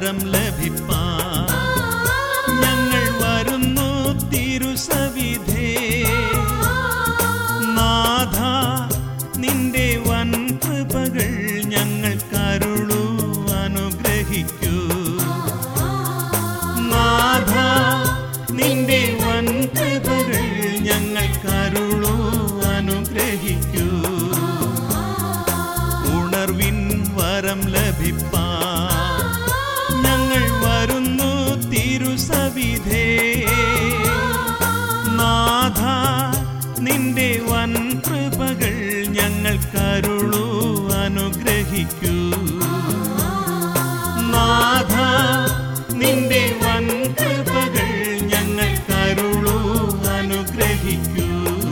വരം ലഭിപ്പാൻ ഞങ്ങൾ വരുന്നു തിരുസവിധേ നാഥ നിന്റെ വൻ കൃപകൾ ഞങ്ങൾ കരുളു അനുഗ്രഹിക്കൂ നാഥ നിന്റെ വൻ കൃപകൾ ഞങ്ങൾ കരുളു അനുഗ്രഹിക്കൂ ഉണർവിൻ വരം ലഭിപ്പാൻ ഞങ്ങൾ വരുന്നു തിരുസവിധേ നാഥ നിന്റെ വൻ കൃപകൾ ഞങ്ങൾ കരുളു അനുഗ്രഹിക്കൂ നാഥ നിന്റെ വൻ കൃപകൾ ഞങ്ങൾ കരുളു അനുഗ്രഹിക്കൂ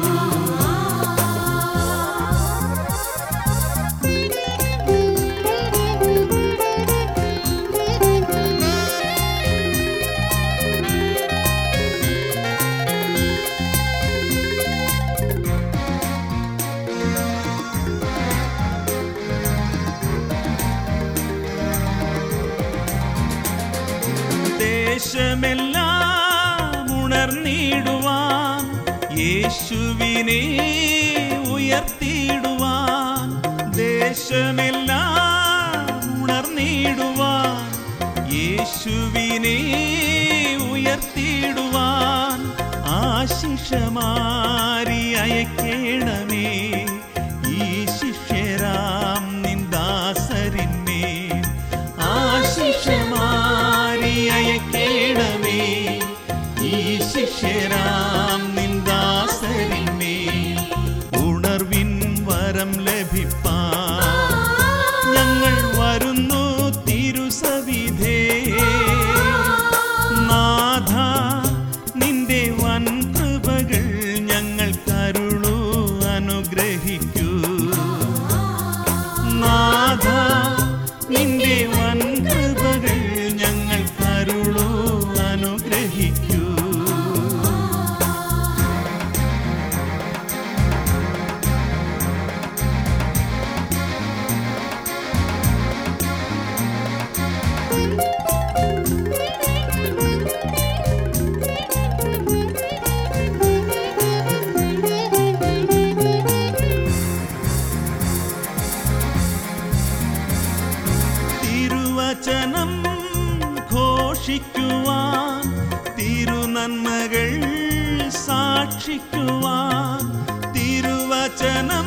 ദേശമെല്ലാം ഉണർന്നിടുവാൻ യേശുവിനെ ഉയർത്തിയിടുവാൻ ദേശമെല്ലാം ഉണർന്നിടുവാൻ യേശുവിനെ ഉയർത്തിയിടുവാൻ ആശിഷമാരി അയക്കേണമേ ഈ ശിഷ്യരാം നിന്ദാസരിന്മേൽ ആശിഷമാരി അയക്കേണമേ ഈ ശിഷ്യരാം നിന്ദാസരിന്മേൽ ഉണർവിൻ വരം ലഭിപ്പാൻ ഞങ്ങൾ വരുന്നു തിരുസവിധേ നാഥ നിന്റെ വൻ കൃപകൾ ഞങ്ങൾ കരുളു അനുഗ്രഹിക്കൂ നാഥ നിന്റെ വൻ കൃപകൾ ഞങ്ങൾ കരുളു അനുഗ്രഹിക്കൂ തിരുവചനം ഘോഷിക്കുവാൻ തിരുനന്മകൾ സാക്ഷിക്കുവാൻ തിരുവചനം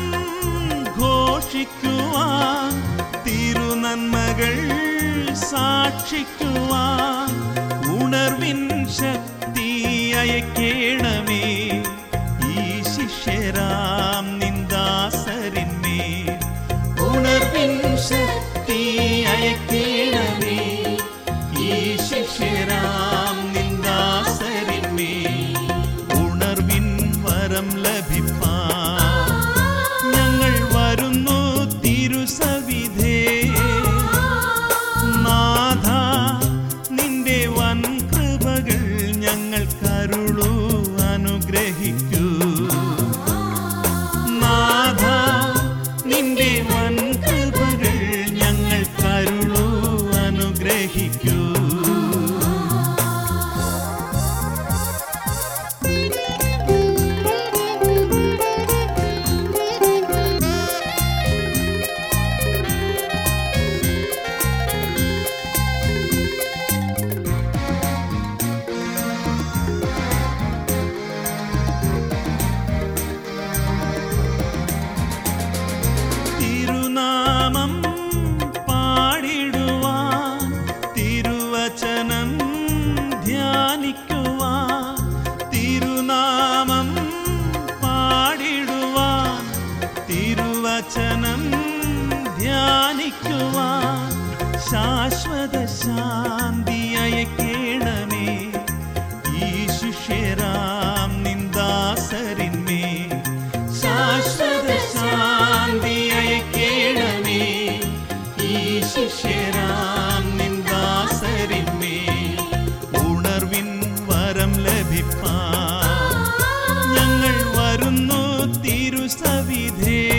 ഘോഷിക്കുവാൻ തിരുനന്മകൾ സാക്ഷിക്കുവാൻ ഉണർവിൻ ശക്തി അയക്കേണമേ ഈ ശിഷ്യരാം നിന്ദാസരിന്മേൽ ഉണർവിൻ ശക്തി അയക്കേണമേ ഈ ശിഷ്യരാം നിന്ദാസരിന്മേൽ ഉണർവിൻ വരം ലഭിപ്പാൻ ഞങ്ങൾ വരുന്നു തിരുസവിധേ നാഥ നിന്റെ വൻ കൃപകൾ ഞങ്ങൾ കരുളു അനുഗ്രഹിക്കൂ നാഥ നിന്റെ വൻ കൃപകൾ ഞങ്ങൾ കരുളു അനുഗ്രഹിക്കൂ തിരുനാമം പാടിടുവാൻ തിരുവചനം ധ്യാനിക്കുവാൻ തിരുനാമം പാടിടുവാൻ തിരുവചനം ധ്യാനിക്കുവാൻ ശാശ്വത ശാന്തി അയക്കേണമേ ഈ ശിഷ്യരാം നിന്ദാസരിന്മേൽ ശാശ്വത ശാന്തി അയക്കേണമേ ഈ ശിഷ്യരാം നിന്ദാസരിന്മേൽ ഉണർവിൻ വരം ലഭിപ്പാൻ ഞങ്ങൾ വരുന്നു തിരുസവിധേ